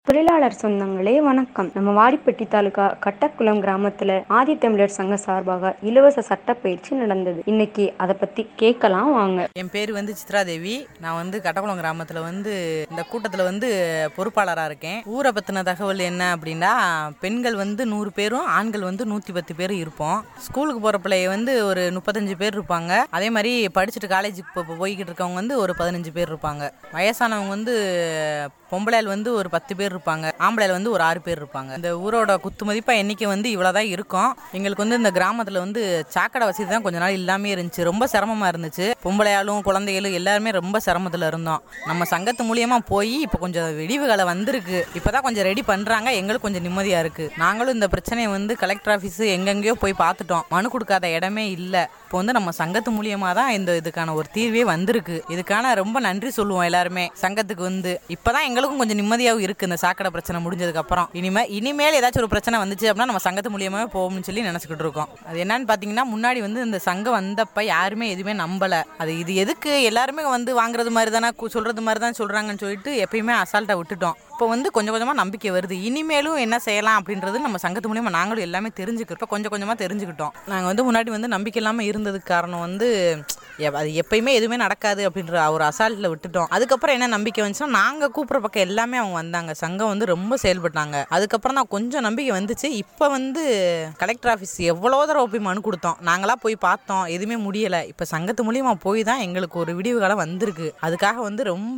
தொழிலாளர் சொந்தங்களே வணக்கம் நம்ம வாடிப்பட்டி தாலுகா கட்டக்குளம் கிராமத்துல ஆதித்தமிழர் சங்க சார்பாக இலவச சட்ட பயிற்சி நடந்தது இன்னைக்கு அதை பத்தி கேட்கலாம் வாங்க என் பேர் வந்து சித்ராதேவி நான் வந்து கட்டக்குளம் கிராமத்தில் வந்து இந்த கூட்டத்தில் வந்து பொறுப்பாளராக இருக்கேன் ஊரை பற்றின தகவல் என்ன அப்படின்னா பெண்கள் வந்து நூறு பேரும் ஆண்கள் வந்து நூற்றி பத்து பேர் இருப்போம் ஸ்கூலுக்கு போகிற பிள்ளைய வந்து ஒரு முப்பத்தஞ்சு பேர் இருப்பாங்க அதே மாதிரி படிச்சுட்டு காலேஜுக்கு இப்போ போய்கிட்டு இருக்கவங்க வந்து ஒரு பதினஞ்சு பேர் இருப்பாங்க வயசானவங்க வந்து பொம்பளையால் வந்து ஒரு பத்து பேர் இருப்பாங்க ஆம்பளையால் வந்து ஒரு ஆறு பேர் இருப்பாங்க இந்த ஊரோட குத்து மதிப்பா எண்ணிக்கை வந்து இவ்வளோதான் இருக்கும் எங்களுக்கு வந்து இந்த கிராமத்தில் வந்து சாக்கடை வசதி தான் கொஞ்ச நாள் இல்லாமே இருந்துச்சு ரொம்ப சிரமமா இருந்துச்சு பொம்பளையாலும் குழந்தைகளும் எல்லாருமே ரொம்ப சிரமத்தில் இருந்தோம் நம்ம சங்கத்து மூலியமா போய் இப்போ கொஞ்சம் விடிவுகளை வந்திருக்கு இப்போதான் கொஞ்சம் ரெடி பண்றாங்க எங்களுக்கு கொஞ்சம் நிம்மதியா இருக்கு நாங்களும் இந்த பிரச்சனையை வந்து கலெக்டர் ஆஃபீஸ் எங்கெங்கேயோ போய் பார்த்துட்டோம் மனு கொடுக்காத இடமே இல்லை இப்போ வந்து நம்ம சங்கத்து மூலியமா தான் இந்த இதுக்கான ஒரு தீர்வே வந்திருக்கு இதுக்கான ரொம்ப நன்றி சொல்லுவோம் எல்லாருமே சங்கத்துக்கு வந்து இப்பதான் எங்களுக்கும் கொஞ்சம் நிம்மதியாகவும் இருக்கு இந்த சாக்கடை பிரச்சனை முடிஞ்சதுக்கு அப்புறம் இனிமே இனிமேல் ஏதாச்சும் ஒரு பிரச்சனை வந்துச்சு அப்படின்னா நம்ம சங்கத்து மூலியமாவே போகும்னு சொல்லி நினைச்சுக்கிட்டு இருக்கோம் அது என்னன்னு பாத்தீங்கன்னா முன்னாடி வந்து இந்த சங்கம் வந்தப்ப யாருமே எதுவுமே நம்பல அது இது எதுக்கு எல்லாருமே வந்து வாங்குறது மாதிரி தானே கு- சொல்றது மாதிரி தான் சொல்றாங்கன்னு சொல்லிட்டு எப்பயுமே அசால்ட்டா விட்டுட்டோம் இப்போ வந்து கொஞ்சம் கொஞ்சமா நம்பிக்கை வருது இனிமேலும் என்ன செய்யலாம் அப்படின்றது நம்ம சங்கத்து மூலியமா நாங்களும் எல்லாமே தெரிஞ்சுக்கிறோம் இப்போ கொஞ்சம் கொஞ்சமா தெரிஞ்சுக்கிட்டோம் நாங்க வந்து முன்னாடி வந்து நம்பிக்கை இல்லாம இருந்ததுக்கு காரணம் வந்து எ- அது எப்பயுமே எதுவுமே நடக்காது அப்படின்ற ஒரு அசால்ட்ல விட்டுட்டோம் அதுக்கப்புறம் என்ன நம்பிக்கை வந்துச்சுன்னா நாங்க கூப்பிட்ற பக்கம் எல்லாமே அவங்க வந்தாங்க சங்கம் வந்து ரொம்ப செயல்பட்டாங்க அதுக்கப்புறம் தான் கொஞ்சம் நம்பிக்கை வந்துச்சு இப்போ வந்து கலெக்டர் ஆஃபீஸ் எவ்வளோ தடவை போய் மனு கொடுத்தோம் நாங்களா போய் பார்த்தோம் எதுவுமே முடியல இப்போ சங்கத்து மூலியமா போய் தான் எங்களுக்கு ஒரு விடிவு காலம் வந்திருக்கு அதுக்காக வந்து ரொம்ப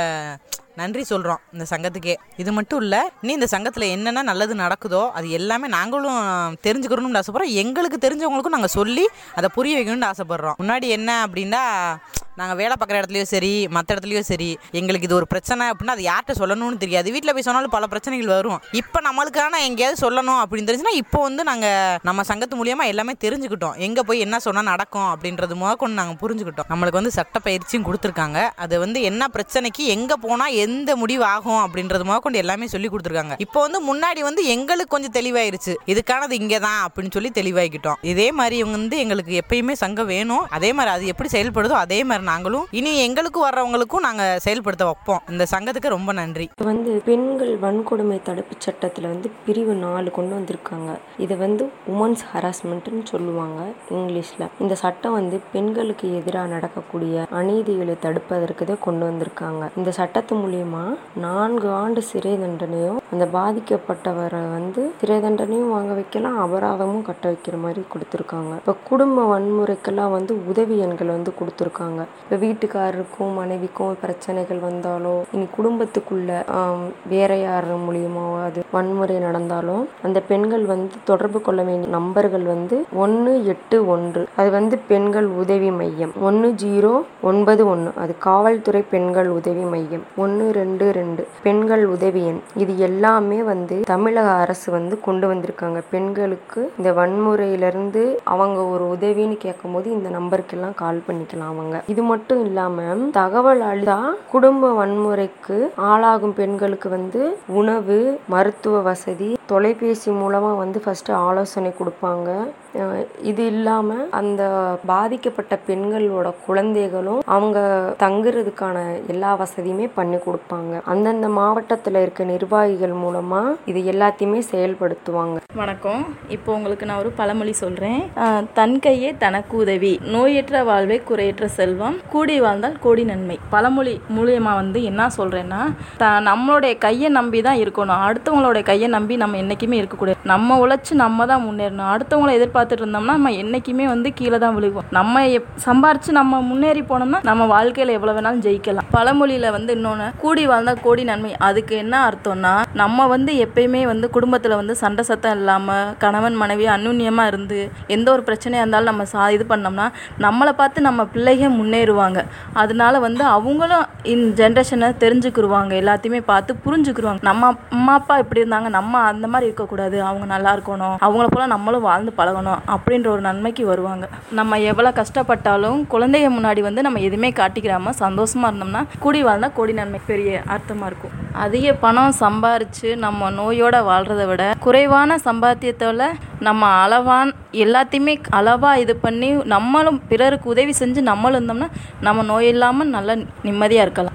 நன்றி சொல்கிறோம் இந்த சங்கத்துக்கே இது மட்டும் இல்லை நீ இந்த சங்கத்தில் என்னென்ன நல்லது நடக்குதோ அது எல்லாமே நாங்களும் தெரிஞ்சுக்கணும்னு ஆசைப்படுறோம் எங்களுக்கு தெரிஞ்சவங்களுக்கும் நாங்கள் சொல்லி அதை புரிய வைக்கணும்னு ஆசைப்படுறோம் முன்னாடி என்ன அப்படின்னா நாங்கள் வேலை பார்க்குற இடத்துலையும் சரி மற்ற இடத்துலையும் சரி எங்களுக்கு இது ஒரு பிரச்சனை அப்படின்னா அது யார்கிட்ட சொல்லணும்னு தெரியாது வீட்டில் போய் சொன்னாலும் பல பிரச்சனைகள் வரும் இப்போ நம்மளுக்கான எங்கேயாவது சொல்லணும் அப்படின்னு தெரிஞ்சுன்னா இப்போ வந்து நாங்கள் நம்ம சங்கத்து மூலியமாக எல்லாமே தெரிஞ்சுக்கிட்டோம் எங்கே போய் என்ன சொன்னால் நடக்கும் அப்படின்றது முதற்கொண்டு நாங்கள் புரிஞ்சுக்கிட்டோம் நம்மளுக்கு வந்து சட்ட பயிற்சியும் கொடுத்துருக்காங்க அது வந்து என்ன பிரச்சனைக்கு எங்கே போனால் எந்த முடிவு ஆகும் அப்படின்றது முதற்கொண்டு எல்லாமே சொல்லி கொடுத்துருக்காங்க இப்போ வந்து முன்னாடி வந்து எங்களுக்கு கொஞ்சம் தெளிவாயிருச்சு இதுக்கானது இங்கே தான் அப்படின்னு சொல்லி தெளிவாக்கிட்டோம் இதே மாதிரி இவங்க வந்து எங்களுக்கு எப்பயுமே சங்கம் வேணும் அதே மாதிரி அது எப்படி செயல்படுதோ அதே மாதிரி நாங்களும் இனி எங்களுக்கு வர்றவங்களுக்கும் நாங்கள் செயல்படுத்த வைப்போம் இந்த சங்கத்துக்கு ரொம்ப நன்றி இப்போ வந்து பெண்கள் வன்கொடுமை தடுப்பு சட்டத்தில் வந்து பிரிவு நாலு கொண்டு வந்திருக்காங்க இதை வந்து உமன்ஸ் ஹராஸ்மெண்ட்னு சொல்லுவாங்க இங்கிலீஷில் இந்த சட்டம் வந்து பெண்களுக்கு எதிராக நடக்கக்கூடிய அநீதிகளை தடுப்பதற்கு தான் கொண்டு வந்திருக்காங்க இந்த சட்டத்து மூலியமா நான்கு ஆண்டு சிறை தண்டனையும் அந்த பாதிக்கப்பட்டவரை வந்து சிறை தண்டனையும் வாங்க வைக்கலாம் அபராதமும் கட்ட வைக்கிற மாதிரி கொடுத்துருக்காங்க இப்போ குடும்ப வன்முறைக்கெல்லாம் வந்து உதவி எண்கள் வந்து கொடுத்துருக்காங்க இப்போ வீட்டுக்காரருக்கும் மனைவிக்கும் பிரச்சனைகள் வந்தாலோ இனி குடும்பத்துக்குள்ள ஆம், வேற யார் மூலியமாவோ அது வன்முறை நடந்தாலும் அந்த பெண்கள் வந்து தொடர்பு கொள்ள வேண்டிய நம்பர்கள் வந்து ஒன்று எட்டு ஒன்று அது வந்து பெண்கள் உதவி மையம் ஒன்று ஜீரோ ஒன்பது ஒன்று அது காவல்துறை பெண்கள் உதவி மையம் ஒன்று ரெண்டு ரெண்டு பெண்கள் உதவி எண் இது எல்லாமே வந்து தமிழக அரசு வந்து கொண்டு வந்திருக்காங்க பெண்களுக்கு இந்த வன்முறையிலிருந்து அவங்க ஒரு உதவின்னு கேட்கும்போது இந்த நம்பருக்கெல்லாம் கால் பண்ணிக்கலாம் அவங்க இது மட்டும் இல்லாம தகவல் அழுதா குடும்ப வன்முறைக்கு ஆளாகும் பெண்களுக்கு வந்து உணவு மருத்துவ வசதி தொலைபேசி மூலமா வந்து ஃபர்ஸ்ட் ஆலோசனை கொடுப்பாங்க அஹ் இது இல்லாம அந்த பாதிக்கப்பட்ட பெண்களோட குழந்தைகளும் அவங்க தங்குறதுக்கான எல்லா வசதியுமே பண்ணி கொடுப்பாங்க அந்தந்த மாவட்டத்துல இருக்க நிர்வாகிகள் மூலமா இது எல்லாத்தையுமே செயல்படுத்துவாங்க வணக்கம் இப்போ உங்களுக்கு நான் ஒரு பழமொழி சொல்கிறேன் தன் கையே தனக்கு உதவி நோயற்ற வாழ்வே குறையற்ற செல்வம் கூடி வாழ்ந்தால் கோடி நன்மை பழமொழி மூலியமா வந்து என்ன சொல்கிறேன்னா த நம்மளுடைய கையை நம்பி தான் இருக்கணும் அடுத்தவங்களுடைய கையை நம்பி நம்ம என்றைக்குமே இருக்கக்கூடாது நம்ம உழைச்சி நம்ம தான் முன்னேறணும் அடுத்தவங்களை எதிர்பார்த்துட்டு இருந்தோம்னா நம்ம என்றைக்குமே வந்து கீழே தான் விழுவோம் நம்ம எப்- சம்பாரிச்சு நம்ம முன்னேறி போனோம்னா நம்ம வாழ்க்கையில் எவ்வளோ வேணாலும் ஜெயிக்கலாம் பழமொழியில் வந்து இன்னொன்று கூடி வாழ்ந்தால் கோடி நன்மை அதுக்கு என்ன அர்த்தம்னா நம்ம வந்து எப்பயுமே வந்து குடும்பத்தில் வந்து சண்டை சத்தம் இல்லாமல் கணவன் மனைவி அந்யுன்யமாக இருந்து எந்த ஒரு பிரச்சனையாக இருந்தாலும் நம்ம சா இது பண்ணோம்னா நம்மளை பார்த்து நம்ம பிள்ளைங்க முன்னேறுவாங்க அதனால வந்து அவங்களும் இந்த ஜென்ரேஷனை தெரிஞ்சுக்கிருவாங்க எல்லாத்தையுமே பார்த்து புரிஞ்சுக்கிருவாங்க நம்ம அம்மா அப்பா இப்படி இருந்தாங்க நம்ம அந்த மாதிரி இருக்கக்கூடாது அவங்க நல்லா இருக்கணும் அவங்கள போல நம்மளும் வாழ்ந்து பழகணும் அப்படின்ற ஒரு நன்மைக்கு வருவாங்க நம்ம எவ்வளோ கஷ்டப்பட்டாலும் குழந்தைங்க முன்னாடி வந்து நம்ம எதுவுமே காட்டிக்கிறாம சந்தோஷமா இருந்தோம்னா கூடி வாழ்ந்தா கோடி நன்மை பெரிய அர்த்தமாக இருக்கும் அதிக பணம் சம்பாரிச்சு நம்ம நோயோட வாழ்றதை விட குறைவான சம்பாத்தியத்தோட நம்ம அளவான் எல்லாத்தையுமே அளவாக இது பண்ணி நம்மளும் பிறருக்கு உதவி செஞ்சு நம்மளும் இருந்தோம்னா நம்ம நோய் இல்லாமல் நல்ல நிம்மதியாக இருக்கலாம்